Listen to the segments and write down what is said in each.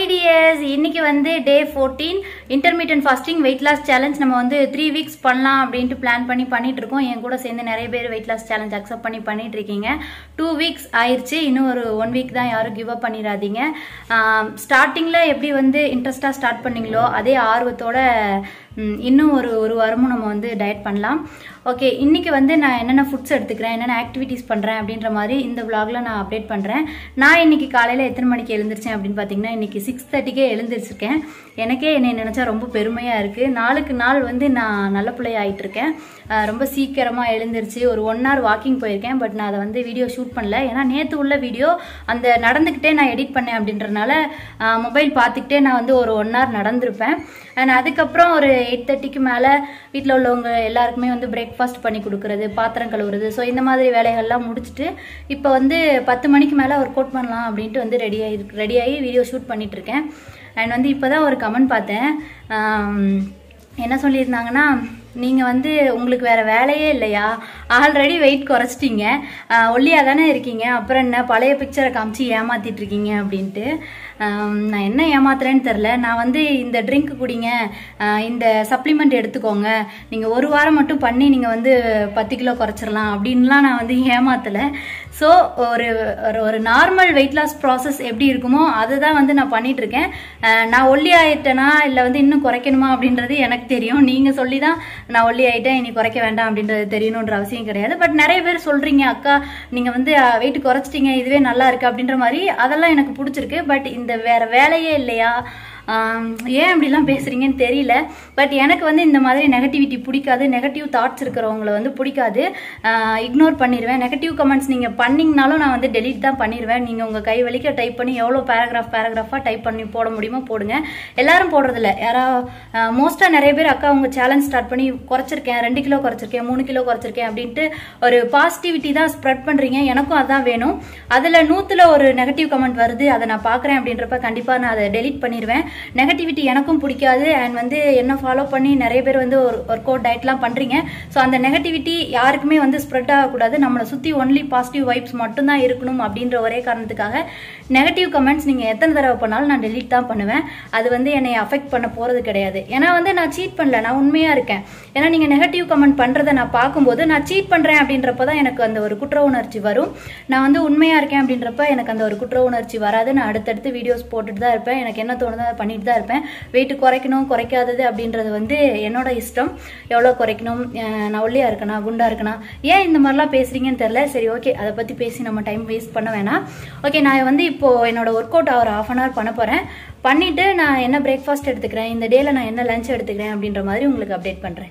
DS இன்னைக்கு வந்து day fourteen intermittent fasting weight loss challenge நம்ம வந்து த்ரீ வீக்ஸ் பண்ணலாம் அப்படின்ட்டு பிளான் பண்ணி பண்ணிட்டு இருக்கோம் என் கூட சேர்ந்து நிறைய பேர் வெயிட் லாஸ் சேலஞ்ச் அக்செப்ட் பண்ணி பண்ணிட்டு இருக்கீங்க டூ வீக்ஸ் ஆயிருச்சு இன்னும் ஒரு ஒன் வீக் தான் யாரும் கிவ் அப் பண்ணிடாதீங்க ஸ்டார்டிங்கில் எப்படி வந்து இன்ட்ரெஸ்டாக ஸ்டார்ட் பண்ணீங்களோ அதே ஆர்வத்தோட ம், இன்னும் ஒரு ஒரு வாரமும் நம்ம வந்து டயட் பண்ணலாம் ஓகே இன்னைக்கு வந்து நான் என்னென்ன ஃபுட்ஸ் எடுத்துக்கிறேன் என்னென்ன ஆக்டிவிட்டீஸ் பண்ணுறேன் அப்படின்ற மாதிரி இந்த vlogல நான் அப்டேட் பண்ணுறேன் நான் இன்னைக்கு காலையில் எத்தனை மணிக்கு எழுந்திருச்சேன் அப்படின்னு பார்த்தீங்கன்னா இன்னைக்கு சிக்ஸ் தேர்ட்டிக்கே எழுந்திரிச்சிருக்கேன் எனக்கே என்னை நினச்சா ரொம்ப பெருமையாக இருக்குது நாளுக்கு நாள் வந்து நான் நல்ல பிள்ளை ஆயிட்டு இருக்கேன் அஹ் ரொம்ப சீக்கிரமாக எழுந்திருச்சு ஒரு ஒன் hour வாக்கிங் போயிருக்கேன் பட் நான் அதை வந்து வீடியோ ஷூட் பண்ணல ஏன்னா நேற்று உள்ள வீடியோ அந்த நடந்துக்கிட்டே நான் எடிட் பண்ணேன் அப்படின்றனால மொபைல் பார்த்துக்கிட்டே நான் வந்து ஒரு ஒன் hour நடந்திருப்பேன் அண்ட் அதுக்கப்புறம் ஒரு எயிட் தேர்ட்டிக்கு மேலே வீட்டில் உள்ளவங்க எல்லாருக்குமே வந்து பிரேக்ஃபாஸ்ட் பண்ணி கொடுக்குறது பாத்திரம் கழுவுறது ஸோ இந்த மாதிரி வேலைகள்லாம் முடிச்சுட்டு இப்போ வந்து பத்து மணிக்கு மேலே ஒர்க் அவுட் பண்ணலாம் அப்படின்ட்டு வந்து ரெடி ஆகி ரெடி ஆகி வீடியோ ஷூட் பண்ணிட்டு இருக்கேன் அண்ட் வந்து இப்போ தான் ஒரு கமெண்ட் பார்த்தேன் ஆம், என்ன சொல்லியிருந்தாங்கன்னா நீங்கள் வந்து உங்களுக்கு வேற வேலையே இல்லையா ஆல்ரெடி வெயிட் குறைச்சிட்டீங்க ஒல்லியாக தானே இருக்கீங்க அப்புறம் என்ன பழைய பிக்சரை காமிச்சு ஏமாத்திட்டு இருக்கீங்க அப்படின்ட்டு ஆம், நான் என்ன ஏமாத்துறேன்னு தெரில நான் வந்து இந்த ட்ரிங்க் குடிங்க ஆஹ் இந்த சப்ளிமெண்ட் எடுத்துக்கோங்க நீங்கள் ஒரு வாரம் மட்டும் பண்ணி நீங்கள் வந்து பத்து கிலோ குறைச்சிடலாம் அப்படின்லாம் நான் வந்து ஏமாத்தலை ஸோ ஒரு ஒரு ஒரு நார்மல் வெயிட் லாஸ் ப்ராசஸ் எப்படி இருக்குமோ அதை தான் வந்து நான் பண்ணிட்டு இருக்கேன் ஆஹ் நான் ஒல்லி ஆயிட்டேனா இல்லை வந்து இன்னும் குறைக்கணுமா அப்படின்றது எனக்கு தெரியும் நீங்கள் சொல்லி தான் நான் ஒல்லி ஆயிட்டேன் இனி குறைக்க வேண்டாம் அப்படின்றது தெரியணுன்ற அவசியம் கிடையாது பட் நிறைய பேர் சொல்றீங்க அக்கா நீங்கள் வந்து வெயிட் குறைச்சிட்டீங்க இதுவே நல்லா இருக்கு அப்படின்ற மாதிரி அதெல்லாம் எனக்கு பிடிச்சிருக்கு பட் இந்த வேற வேலையே இல்லையா ஆம், ஏன் இப்படிலாம் பேசுறீங்கன்னு தெரியல பட் எனக்கு வந்து இந்த மாதிரி நெகட்டிவிட்டி பிடிக்காது நெகட்டிவ் தாட்ஸ் இருக்கிறவங்கள வந்து பிடிக்காது இக்னோர் பண்ணிடுவேன் நெகட்டிவ் கமெண்ட்ஸ் நீங்கள் பண்ணீங்கனாலும் நான் வந்து டெலீட் தான் பண்ணிடுவேன் நீங்கள் உங்கள் கை வலிக்க டைப் பண்ணி எவ்வளோ பேராகிராஃப் பேராகிராஃபாக டைப் பண்ணி போட முடியுமோ போடுங்க எல்லாரும் போடுறதில்ல யாரா மோஸ்ட்டாக நிறைய பேர் அக்கா உங்க சேலஞ்ச் ஸ்டார்ட் பண்ணி குறைச்சிருக்கேன் ரெண்டு கிலோ குறைச்சிருக்கேன் மூணு கிலோ குறைச்சிருக்கேன் அப்படின்ட்டு ஒரு பாசிட்டிவிட்டி தான் ஸ்ப்ரெட் பண்ணுறீங்க எனக்கும் அதான் வேணும் அதில் நூற்றில் ஒரு நெகட்டிவ் கமெண்ட் வருது அதை நான் பார்க்குறேன் அப்படின்றப்ப கண்டிப்பாக நான் அதை டெலீட் பண்ணிடுவேன் நெகட்டிவிட்டி எனக்கும் பிடிக்காது அண்ட் வந்து என்ன ஃபாலோ பண்ணி நிறைய பேர் வந்து ஒரு ஒர்க் அவுட் டயட்லாம் பண்ணுறீங்க ஸோ அந்த நெகட்டிவிட்டி யாருக்குமே வந்து ஸ்ப்ரெட் ஆகக்கூடாது நம்மளை சுற்றி ஒன்லி பாசிட்டிவ் வைப்ஸ் மட்டும்தான் இருக்கணும் அப்படின்ற ஒரே காரணத்துக்காக நெகட்டிவ் கமெண்ட்ஸ் நீங்கள் எத்தனை தடவை பண்ணாலும் நான் டெலீட் தான் பண்ணுவேன் அது வந்து என்னை அஃபெக்ட் பண்ண போகிறது கிடையாது ஏன்னா வந்து நான் சீட் பண்ணல நான் உண்மையாக இருக்கேன் ஏன்னா நீங்கள் நெகட்டிவ் கமெண்ட் பண்ணுறதை நான் பார்க்கும்போது நான் சீட் பண்ணுறேன் அப்படின்றப்ப தான் எனக்கு அந்த ஒரு குற்ற உணர்ச்சி வரும் நான் வந்து உண்மையாக இருக்கேன் அப்படின்றப்ப எனக்கு அந்த ஒரு குற்ற உணர்ச்சி வராது நான் அடுத்தடுத்து வீடியோஸ் போட்டுட்டு தான் இருப்பேன் எனக்கு என்ன தோணுதோ அதை பண்ணிட்டு தான் இருப்பேன் வெயிட் குறைக்கணும் குறைக்காதது அப்படின்றது வந்து என்னோட இஷ்டம் எவ்வளோ குறைக்கணும் அஹ் நான் ஒல்லியாக இருக்கனா குண்டா இருக்கனா ஏன் இந்த மாதிரிலாம் பேசுறீங்கன்னு தெரில சரி ஓகே அதை பற்றி பேசி நம்ம டைம் வேஸ்ட் பண்ண வேணாம் ஓகே நான் வந்து இப்போ என்னோட ஒர்க் அவுட் ஒரு ஆஃப் அன் ஹவர் பண்ண போகிறேன் பண்ணிட்டு நான் என்ன பிரேக்ஃபாஸ்ட் எடுத்துக்கிறேன் இந்த டேல நான் என்ன லஞ்ச் எடுத்துக்கிறேன் அப்படின்ற மாதிரி உங்களுக்கு அப்டேட் பண்ணுறேன்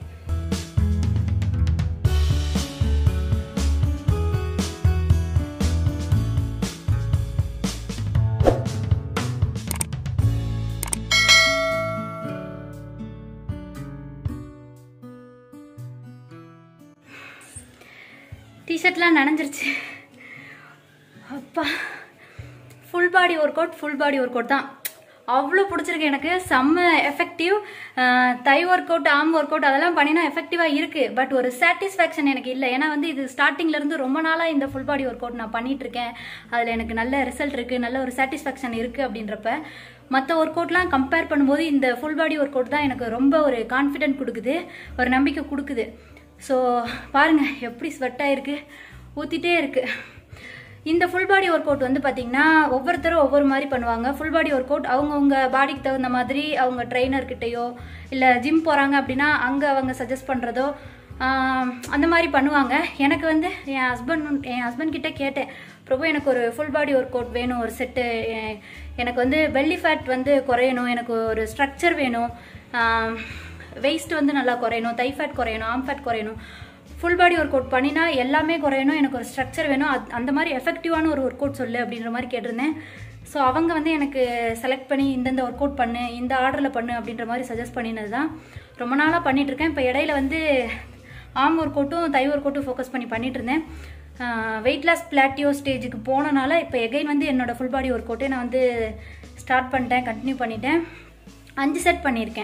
டிஷர்ட்லாம் நனைஞ்சிருச்சு அப்பா full body workout full body workout தான் அவ்வளோ பிடிச்சிருக்கு எனக்கு செம்ம effective thigh workout arm workout அதெல்லாம் பண்ணினா எஃபெக்டிவாக இருக்குது பட் ஒரு சாட்டிஸ்ஃபேக்ஷன் எனக்கு இல்லை ஏன்னா வந்து இது ஸ்டார்டிங்ல இருந்து ரொம்ப நாளாக இந்த ஃபுல் பாடி ஒர்க் அவுட் நான் பண்ணிட்டு இருக்கேன் அதில் எனக்கு நல்ல ரிசல்ட் இருக்குது நல்ல ஒரு சாட்டிஸ்ஃபேக்ஷன் இருக்குது அப்படின்றப்ப மற்ற ஒர்க் அவுட்லாம் கம்பேர் பண்ணும்போது இந்த ஃபுல் பாடி ஒர்க் அவுட் தான் எனக்கு ரொம்ப ஒரு கான்ஃபிடென்ட் கொடுக்குது ஒரு நம்பிக்கை கொடுக்குது ஸோ பாருங்க எப்படி ஸ்வெட் ஆயிருக்கு ஊற்றிட்டே இருக்கு இந்த ஃபுல் பாடி ஒர்க் அவுட் வந்து பார்த்தீங்கன்னா ஒவ்வொருத்தரும் ஒவ்வொரு மாதிரி பண்ணுவாங்க ஃபுல் பாடி ஒர்க் அவுட் அவங்கவுங்க பாடிக்கு தகுந்த மாதிரி அவங்க ட்ரெயினர்கிட்டயோ இல்லை ஜிம் போகிறாங்க அப்படின்னா அங்கே அவங்க சஜஸ்ட் பண்ணுறதோ அந்த மாதிரி பண்ணுவாங்க எனக்கு வந்து என் ஹஸ்பண்ட் என் ஹஸ்பண்ட் கிட்ட கேட்டேன் பிரபு எனக்கு ஒரு ஃபுல் பாடி ஒர்க் அவுட் வேணும் ஒரு செட்டு எனக்கு வந்து பெல்லி ஃபேட் வந்து குறையணும் எனக்கு ஒரு ஸ்ட்ரக்சர் வேணும் வெயிஸ்ட் வந்து நல்லா குறையணும் தை ஃபேட் குறையணும் ஆம் ஃபேட் குறையணும் ஃபுல் பாடி ஒர்க் அவுட் பண்ணினா எல்லாமே குறையணும் எனக்கு ஒரு ஸ்ட்ரக்சர் வேணும் அது- அந்த மாதிரி எஃபெக்டிவான ஒரு ஒர்க் அவுட் சொல்லு அப்படின்ற மாதிரி கேட்டிருந்தேன் ஸோ அவங்க வந்து எனக்கு செலக்ட் பண்ணி இந்தந்த ஒர்க் அவுட் பண்ணு இந்த ஆர்டரில் பண்ணு அப்படின்ற மாதிரி சஜஸ்ட் பண்ணினது தான் ரொம்ப நாளாக பண்ணிட்டு இருக்கேன் இப்போ இடையில வந்து ஆம் ஒர்க் அவுட்டும் தை ஒர்க் அவுட்டும் ஃபோக்கஸ் பண்ணி பண்ணிட்டு இருந்தேன் வெயிட் லாஸ் பிளாட்டியோ ஸ்டேஜுக்கு போனனால இப்போ எகைன் வந்து என்னோட ஃபுல் பாடி ஒர்க் அவுட்டே நான் வந்து ஸ்டார்ட் பண்ணிட்டேன் கண்டினியூ பண்ணிட்டேன் அஞ்சு செட் பண்ணியிருக்கேன்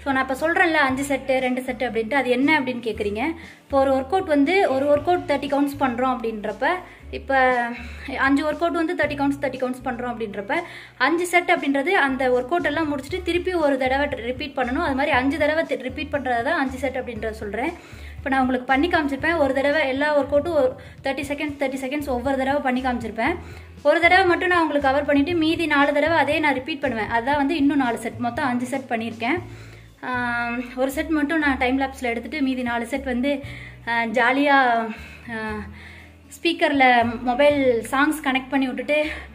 ஸோ நான் இப்போ சொல்கிறேன்ல அஞ்சு செட்டு ரெண்டு செட்டு அப்படின்ட்டு அது என்ன அப்படின்னு கேட்குறீங்க இப்போ ஒரு ஒர்க் அவுட் வந்து ஒரு ஒர்க் அவுட் தேர்ட்டி கவுண்ட்ஸ் பண்ணுறோம் அப்படின்றப்ப இப்போ அஞ்சு ஒர்க் அவுட் வந்து தேர்ட்டி கவுண்ட்ஸ் தேர்ட்டி கவுண்ட்ஸ் பண்ணுறோம் அப்படின்றப்ப அஞ்சு செட் அப்படின்றது அந்த ஒர்க் அவுட் எல்லாம் முடிச்சுட்டு திருப்பி ஒரு தடவை ரிப்பீட் பண்ணணும் அது மாதிரி அஞ்சு தடவை ரிப்பீட் பண்ணுறது தான் அஞ்சு செட் அப்படின்றத சொல்கிறேன் இப்போ நான் உங்களுக்கு பண்ணி காமிச்சிருப்பேன் ஒரு தடவை எல்லா ஒர்க் அவுட்டும் தேர்ட்டி செகண்ட்ஸ் தேர்ட்டி செகண்ட்ஸ் ஒவ்வொரு தடவை பண்ணி காமிச்சிருப்பேன் ஒரு தடவை மட்டும் நான் உங்களுக்கு கவர் பண்ணிவிட்டு மீதி நாலு தடவை அதே நான் ரிப்பீட் பண்ணுவேன் அதான் வந்து இன்னும் நாலு செட் மொத்தம் அஞ்சு செட் பண்ணியிருக்கேன் ஆம், ஒரு செட் மட்டும் நான் டைம் லேப்ஸில் எடுத்துகிட்டு மீதி நாலு செட் வந்து ஜாலியாக ஸ்பீக்கரில் மொபைல் சாங்ஸ் கனெக்ட் பண்ணி விட்டுட்டு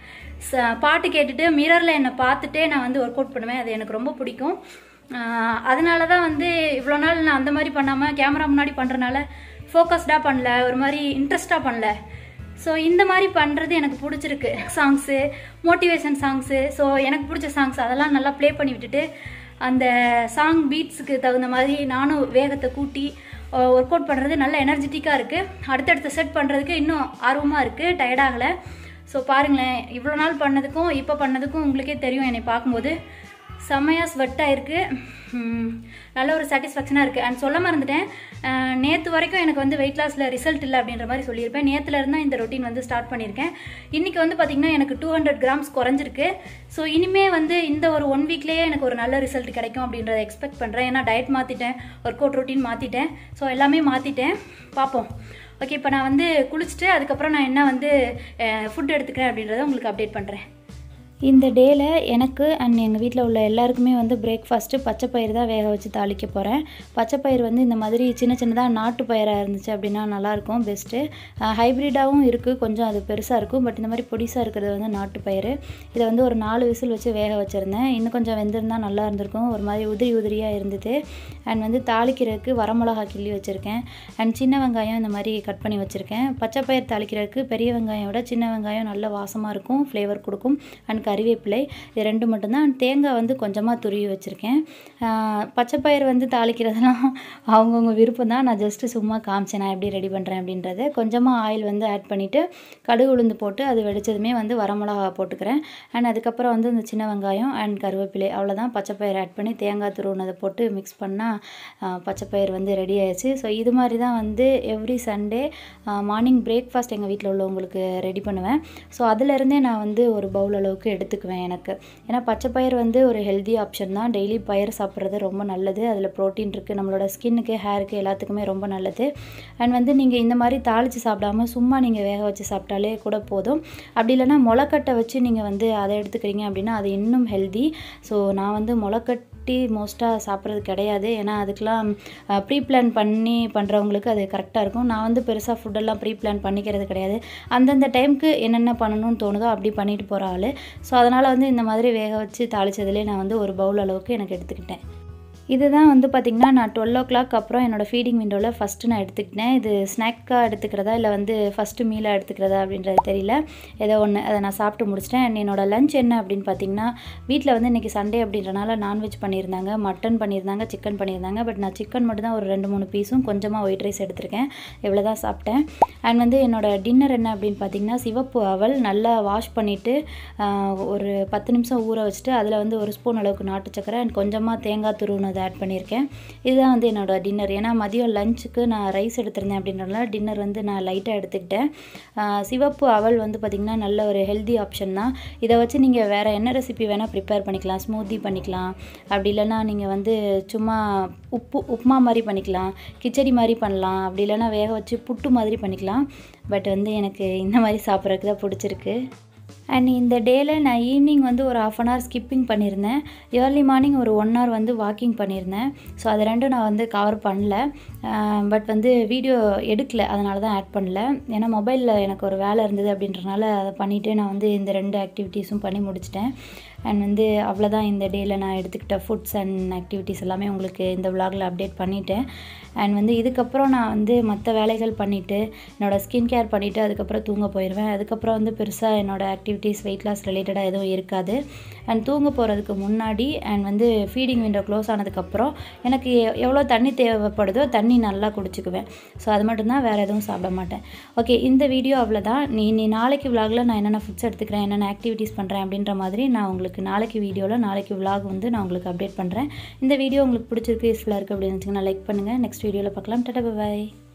ச- பாட்டு கேட்டுட்டு மிரரில் என்னை பார்த்துட்டே நான் வந்து ஒர்க் அவுட் பண்ணுவேன் அது எனக்கு ரொம்ப பிடிக்கும் ஆஹ் அதனால தான் வந்து இவ்வளோ நாள் நான் அந்த மாதிரி பண்ணாமல் கேமரா முன்னாடி பண்ணுறனால ஃபோக்கஸ்டாக பண்ணல ஒரு மாதிரி இன்ட்ரெஸ்டாக பண்ணல ஸோ இந்த மாதிரி பண்ணுறது எனக்கு பிடிச்சிருக்கு சாங்ஸு மோட்டிவேஷன் சாங்ஸு ஸோ எனக்கு பிடிச்ச சாங்ஸ் அதெல்லாம் நல்லா ப்ளே பண்ணி விட்டுட்டு அந்த சாங் பீட்ஸுக்கு தகுந்த மாதிரி நானும் வேகத்தை கூட்டி ஒர்க் அவுட் பண்ணுறது நல்ல எனர்ஜெட்டிக்காக இருக்குது அடுத்தடுத்த செட் பண்ணுறதுக்கு இன்னும் ஆர்வமாக இருக்குது டயர்டாகலை ஸோ பாருங்களேன் இவ்வளோ நாள் பண்ணதுக்கும் இப்போ பண்ணதுக்கும் உங்களுக்கே தெரியும் என்னை பார்க்கும்போது செம்மையாக ஸ்வெட்டாக இருக்குது நல்ல ஒரு சாட்டிஸ்ஃபேக்ஷனாக இருக்குது அண்ட் சொல்ல மறந்துட்டேன் நேற்று வரைக்கும் எனக்கு வந்து வெயிட் லாஸில் ரிசல்ட் இல்லை அப்படின்ற மாதிரி சொல்லியிருப்பேன் நேற்றுல இருந்தால் இந்த ரொட்டீன் வந்து ஸ்டார்ட் பண்ணியிருக்கேன் இன்றைக்கி வந்து பார்த்திங்கன்னா எனக்கு டூ ஹண்ட்ரட் கிராம்ஸ் குறைஞ்சிருக்கு ஸோ இனிமே வந்து இந்த ஒரு ஒன் வீக்லேயே எனக்கு ஒரு நல்ல ரிசல்ட் கிடைக்கும் அப்படின்றத எக்ஸ்பெக்ட் பண்ணுறேன் ஏன்னா டயட் மாற்றிட்டேன் ஒர்க் அவுட் ரொட்டீன் மாற்றிட்டேன் ஸோ எல்லாமே மாற்றிட்டேன் பார்ப்போம் ஓகே இப்போ நான் வந்து குளிச்சுட்டு அதுக்கப்புறம் நான் என்ன வந்து ஃபுட் எடுத்துக்கிறேன் அப்படின்றத உங்களுக்கு அப்டேட் பண்ணுறேன் இந்த டேயில் எனக்கு அண்ட் எங்கள் வீட்டில் உள்ள எல்லாருக்குமே வந்து பிரேக்ஃபாஸ்ட்டு பச்சை பயிர் தான் வேக வச்சு தாளிக்க போகிறேன் பச்சை பயிர் வந்து இந்த மாதிரி சின்ன சின்னதாக நாட்டு பயிராக இருந்துச்சு அப்படின்னா நல்லாயிருக்கும் பெஸ்ட்டு ஹைப்ரிடாகவும் இருக்குது கொஞ்சம் அது பெருசாக இருக்கும் பட் இந்த மாதிரி பொடிசாக இருக்கிறது வந்து நாட்டு பயிர் இதை வந்து ஒரு நாலு விசில் வச்சு வேக வச்சுருந்தேன் இன்னும் கொஞ்சம் வெந்திருந்தால் நல்லா இருந்திருக்கும் ஒரு மாதிரி உதிரி உதிரியாக இருந்தது அண்ட் வந்து தாளிக்கிறதுக்கு வரமிளகா கிள்ளி வச்சுருக்கேன் அண்ட் சின்ன வெங்காயம் இந்த மாதிரி கட் பண்ணி வச்சுருக்கேன் பச்சை பயிர் தாளிக்கிறதுக்கு பெரிய வெங்காயம் விட சின்ன வெங்காயம் நல்ல வாசமாக இருக்கும் ஃப்ளேவர் கொடுக்கும் அண்ட் கறிவேப்பிலை இது ரெண்டு மட்டும்தான் அண்ட் தேங்காய் வந்து கொஞ்சமாக துருவி வச்சுருக்கேன் பச்சை பயிர் வந்து தாளிக்கிறதெல்லாம் அவங்கவுங்க விருப்பம் தான் நான் ஜஸ்ட்டு சும்மா காமிச்சேன் நான் எப்படி ரெடி பண்ணுறேன் அப்படின்றத கொஞ்சமாக ஆயில் வந்து ஆட் பண்ணிவிட்டு கடுகு உளுந்து போட்டு அது வெடிச்சதுமே வந்து வரமிளகா போட்டுக்கிறேன் அண்ட் அதுக்கப்புறம் வந்து இந்த சின்ன வெங்காயம் அண்ட் கருவேப்பிலை அவ்வளோதான் பச்சை பயிர் ஆட் பண்ணி தேங்காய் துருவினதை போட்டு மிக்ஸ் பண்ணால் பச்சை பயிர் வந்து ரெடி ஆயிடுச்சு ஸோ இது மாதிரி தான் வந்து எவ்ரி சண்டே மார்னிங் பிரேக்ஃபாஸ்ட் எங்கள் வீட்டில் உள்ளவங்களுக்கு ரெடி பண்ணுவேன் ஸோ அதுலேருந்தே நான் வந்து ஒரு பவுல் அளவுக்கு எடுத்துக்குவேன் எனக்கு ஏன்னா பச்சை பயிர் வந்து ஒரு ஹெல்தி ஆப்ஷன் தான் டெய்லி பயிர் சாப்பிட்றது ரொம்ப நல்லது அதில் ப்ரோட்டீன் இருக்குது நம்மளோட ஸ்கின்னுக்கு ஹேருக்கு எல்லாத்துக்குமே ரொம்ப நல்லது அண்ட் வந்து நீங்கள் இந்த மாதிரி தாளித்து சாப்பிடாம சும்மா நீங்கள் வேக வச்சு சாப்பிட்டாலே கூட போதும் அப்படி இல்லைன்னா முளைக்கட்டை வச்சு நீங்கள் வந்து அதை எடுத்துக்கிறீங்க அப்படின்னா அது இன்னும் ஹெல்தி ஸோ நான் வந்து முளைக்கட்டி மோஸ்ட்டாக சாப்பிட்றது கிடையாது ஏன்னா அதுக்கெலாம் ப்ரீ பிளான் பண்ணி பண்ணுறவங்களுக்கு அது கரெக்டாக இருக்கும் நான் வந்து பெருசாக ஃபுட்டெல்லாம் ப்ரீ பிளான் பண்ணிக்கிறது கிடையாது அந்தந்த டைமுக்கு என்னென்ன பண்ணணும்னு தோணுதோ அப்படி பண்ணிட்டு போகிற ஆள் ஸோ அதனால் வந்து இந்த மாதிரி வேக வச்சு தாளிச்சதுலேயே நான் வந்து ஒரு பவுல் அளவுக்கு எனக்கு எடுத்துக்கிட்டேன் இதுதான் வந்து பார்த்திங்கன்னா நான் டுவெல் ஓ கிளாக் அப்புறம் என்னோடய ஃபீடிங் விண்டோவில் ஃபஸ்ட்டு நான் எடுத்துக்கிட்டேன் இது ஸ்நாக்காக எடுத்துக்கிறதா இல்லை வந்து ஃபஸ்ட்டு மீலாக எடுத்துக்கிறதா அப்படின்றது தெரியல ஏதோ ஒன்று அதை நான் சாப்பிட்டு முடிச்சிட்டேன் அண்ட் என்னோடய லஞ்ச் என்ன அப்படின்னு பார்த்தீங்கன்னா வீட்டில் வந்து இன்றைக்கி சண்டே அப்படின்றனால நான்வெஜ் பண்ணியிருந்தாங்க மட்டன் பண்ணியிருந்தாங்க சிக்கன் பண்ணியிருந்தாங்க பட் நான் சிக்கன் மட்டும் தான் ஒரு ரெண்டு மூணு பீஸும் கொஞ்சமாக ஒயிட் ரைஸ் எடுத்திருக்கேன் இவ்வளோ தான் சாப்பிட்டேன் அண்ட் வந்து என்னோடய டின்னர் என்ன அப்படின்னு பார்த்தீங்கன்னா சிவப்பு அவல் நல்லா வாஷ் பண்ணிவிட்டு ஒரு பத்து நிமிஷம் ஊற வச்சுட்டு அதில் வந்து ஒரு ஸ்பூன் அளவுக்கு நாட்டு சக்கரை அண்ட் கொஞ்சமாக தேங்காய் துருவுனது ஆட் பண்ணியிருக்கேன் இதுதான் வந்து என்னோடய டின்னர் ஏன்னா மதியம் லஞ்சுக்கு நான் ரைஸ் எடுத்திருந்தேன் அப்படின்றனால டின்னர் வந்து நான் லைட்டாக எடுத்துக்கிட்டேன் ஆஹ் சிவப்பு அவல் வந்து பார்த்திங்கன்னா நல்ல ஒரு ஹெல்தி ஆப்ஷன் தான் இதை வச்சு நீங்கள் வேறு என்ன ரெசிபி வேணால் ப்ரிப்பேர் பண்ணிக்கலாம் ஸ்மூத்தி பண்ணிக்கலாம் அப்படி இல்லைன்னா நீங்கள் வந்து சும்மா உப்பு உப்புமா மாதிரி பண்ணிக்கலாம் கிச்சடி மாதிரி பண்ணலாம் அப்படி இல்லைன்னா வேக வச்சு புட்டு மாதிரி பண்ணிக்கலாம் பட் வந்து எனக்கு இந்த மாதிரி சாப்பிட்றதுக்கு தான் பிடிச்சிருக்கு அண்ட் இந்த டேயில் நான் ஈவினிங் வந்து ஒரு ஆஃப் அன் ஹவர் ஸ்கிப்பிங் பண்ணியிருந்தேன் ஏர்லி மார்னிங் ஒரு ஒன் ஹவர் வந்து வாக்கிங் பண்ணியிருந்தேன் ஸோ அது ரெண்டும் நான் வந்து கவர் பண்ணல பட் வந்து வீடியோ எடுக்கல அதனால தான் ஆட் பண்ணல ஏன்னா மொபைலில் எனக்கு ஒரு வேலை இருந்தது அப்படின்றனால அதை பண்ணிவிட்டு நான் வந்து இந்த ரெண்டு ஆக்டிவிட்டீஸும் பண்ணி முடிச்சிட்டேன் அண்ட் வந்து அவ்வளோதான் இந்த டேயில் நான் எடுத்துக்கிட்ட ஃபுட்ஸ் அண்ட் ஆக்டிவிட்டீஸ் எல்லாமே உங்களுக்கு இந்த விலாகில் அப்டேட் பண்ணிட்டேன் அண்ட் வந்து இதுக்கப்புறம் நான் வந்து மற்ற வேலைகள் பண்ணிவிட்டு என்னோடய ஸ்கின் கேர் பண்ணிவிட்டு அதுக்கப்புறம் தூங்க போயிடுவேன் அதுக்கப்புறம் வந்து பெருசாக என்னோடய ஆக்டிவிட்டி ஆக்டிவிட்டீஸ் வெயிட் லாஸ் ரிலேட்டடாக எதுவும் இருக்காது அண்ட் தூங்க போகிறதுக்கு முன்னாடி அண்ட் வந்து ஃபீடிங் விண்டோ க்ளோஸ் ஆனதுக்கப்புறம் எனக்கு எ- எவ்வளோ தண்ணி தேவைப்படுதோ தண்ணி நல்லா குடிச்சுக்குவேன் ஸோ அது மட்டும்தான் வேறு எதுவும் சாப்பிட மாட்டேன் ஓகே இந்த வீடியோ அவ்வளோதான் நீ நீ நாளைக்கு விலாகில் நான் என்னென்ன ஃபுட்ஸ் எடுத்துக்கிறேன் என்னென்ன ஆக்டிவிட்டீஸ் பண்ணுறேன் அப்படின்ற மாதிரி நான் உங்களுக்கு நாளைக்கு வீடியோவில் நாளைக்கு விலாக் வந்து நான் உங்களுக்கு அப்டேட் பண்ணுறேன் இந்த வீடியோ உங்களுக்கு பிடிச்சிருக்கு யூஸ்ஃபுல்லாக இருக்குது அப்படின்னு வச்சுக்கோங்க லைக் பண்ணுங்கள் நெக்ஸ்ட் வீடியோவில் பார்க்கலாம் டட்டா பாய்